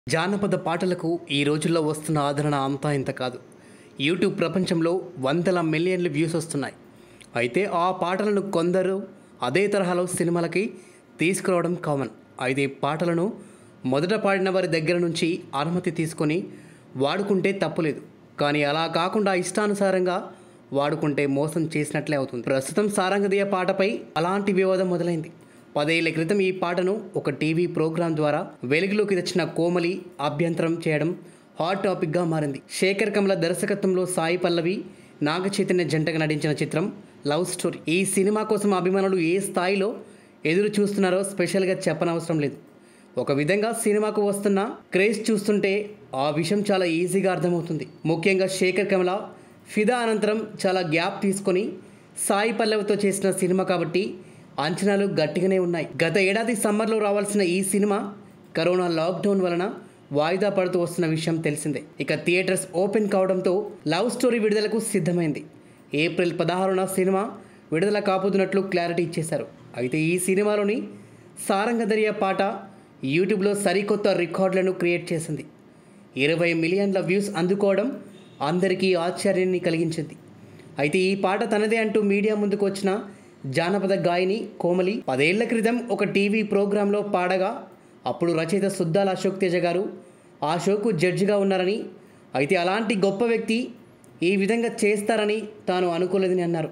జానపద పాటలకు ఈ రోజుల్లో వస్తున్న ఆదరణ అంతా ఇంత కాదు యూట్యూబ్ ప్రపంచంలో వందల మిలియన్లు వ్యూస్ వస్తున్నాయి అయితే ఆ పాటలను కొందరు అదే తరహాలో సినిమాలకి తీసుకురావడం కామన్ అయితే ఈ పాటలను మొదట పాడిన వారి దగ్గర నుంచి అనుమతి తీసుకొని వాడుకుంటే తప్పులేదు కానీ అలా కాకుండా ఇష్టానుసారంగా వాడుకుంటే మోసం చేసినట్లే అవుతుంది ప్రస్తుతం సారంగదీయ పాటపై అలాంటి వివాదం మొదలైంది పదేళ్ల క్రితం ఈ పాటను ఒక టీవీ ప్రోగ్రాం ద్వారా వెలుగులోకి తెచ్చిన కోమలి అభ్యంతరం చేయడం హాట్ టాపిక్గా మారింది శేఖర్ కమల దర్శకత్వంలో సాయి పల్లవి నాగ చైతన్య జంటగా నటించిన చిత్రం లవ్ స్టోరీ ఈ సినిమా కోసం అభిమానులు ఏ స్థాయిలో ఎదురు చూస్తున్నారో స్పెషల్గా చెప్పనవసరం లేదు ఒక విధంగా సినిమాకు వస్తున్న క్రేజ్ చూస్తుంటే ఆ విషయం చాలా ఈజీగా అర్థమవుతుంది ముఖ్యంగా శేఖర్ కమల ఫిదా అనంతరం చాలా గ్యాప్ తీసుకొని సాయి పల్లవితో చేసిన సినిమా కాబట్టి అంచనాలు గట్టిగానే ఉన్నాయి గత ఏడాది సమ్మర్లో రావాల్సిన ఈ సినిమా కరోనా లాక్డౌన్ వలన వాయిదా పడుతూ వస్తున్న విషయం తెలిసిందే ఇక థియేటర్స్ ఓపెన్ కావడంతో లవ్ స్టోరీ విడుదలకు సిద్ధమైంది ఏప్రిల్ పదహారున సినిమా విడుదల కాబోతున్నట్లు క్లారిటీ ఇచ్చేశారు అయితే ఈ సినిమాలోని సారంగదర్య పాట యూట్యూబ్లో సరికొత్త రికార్డులను క్రియేట్ చేసింది ఇరవై మిలియన్ల వ్యూస్ అందుకోవడం అందరికీ ఆశ్చర్యాన్ని కలిగించింది అయితే ఈ పాట తనదే అంటూ మీడియా ముందుకు వచ్చిన జానపద గాయని కోమలి పదేళ్ల క్రితం ఒక టీవీ ప్రోగ్రాంలో పాడగా అప్పుడు రచయిత సుద్దాల అశోక్ తేజ గారు ఆ షోకు జడ్జిగా ఉన్నారని అయితే అలాంటి గొప్ప వ్యక్తి ఈ విధంగా చేస్తారని తాను అనుకోలేదని అన్నారు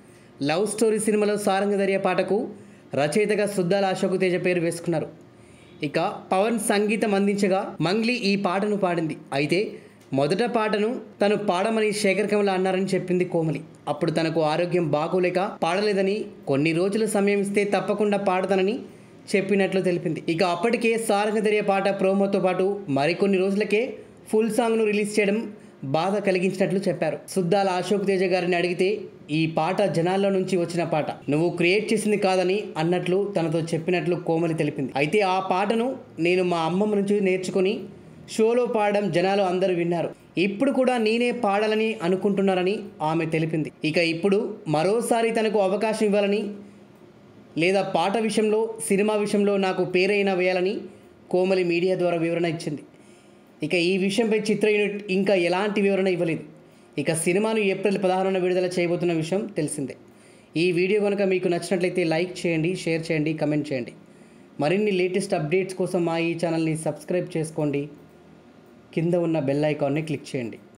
లవ్ స్టోరీ సినిమాలో సారంగదర్య పాటకు రచయితగా సుద్దాల అశోక్ తేజ పేరు వేసుకున్నారు ఇక పవన్ సంగీతం అందించగా మంగ్లీ ఈ పాటను పాడింది అయితే మొదట పాటను తను పాడమని శేఖర్ కమల అన్నారని చెప్పింది కోమలి అప్పుడు తనకు ఆరోగ్యం బాగోలేక పాడలేదని కొన్ని రోజుల సమయం ఇస్తే తప్పకుండా పాడతానని చెప్పినట్లు తెలిపింది ఇక అప్పటికే సారంగదర్య పాట ప్రోమోతో పాటు మరికొన్ని రోజులకే ఫుల్ సాంగ్ను రిలీజ్ చేయడం బాధ కలిగించినట్లు చెప్పారు సుద్దాల అశోక్ తేజ గారిని అడిగితే ఈ పాట జనాల్లో నుంచి వచ్చిన పాట నువ్వు క్రియేట్ చేసింది కాదని అన్నట్లు తనతో చెప్పినట్లు కోమలి తెలిపింది అయితే ఆ పాటను నేను మా అమ్మమ్మ నుంచి నేర్చుకుని షోలో పాడడం జనాలు అందరూ విన్నారు ఇప్పుడు కూడా నేనే పాడాలని అనుకుంటున్నారని ఆమె తెలిపింది ఇక ఇప్పుడు మరోసారి తనకు అవకాశం ఇవ్వాలని లేదా పాట విషయంలో సినిమా విషయంలో నాకు పేరైనా వేయాలని కోమలి మీడియా ద్వారా వివరణ ఇచ్చింది ఇక ఈ విషయంపై చిత్ర యూనిట్ ఇంకా ఎలాంటి వివరణ ఇవ్వలేదు ఇక సినిమాను ఏప్రిల్ పదహారున విడుదల చేయబోతున్న విషయం తెలిసిందే ఈ వీడియో కనుక మీకు నచ్చినట్లయితే లైక్ చేయండి షేర్ చేయండి కమెంట్ చేయండి మరిన్ని లేటెస్ట్ అప్డేట్స్ కోసం మా ఈ ఛానల్ని సబ్స్క్రైబ్ చేసుకోండి కింద ఉన్న బెల్ ఐకాన్ని క్లిక్ చేయండి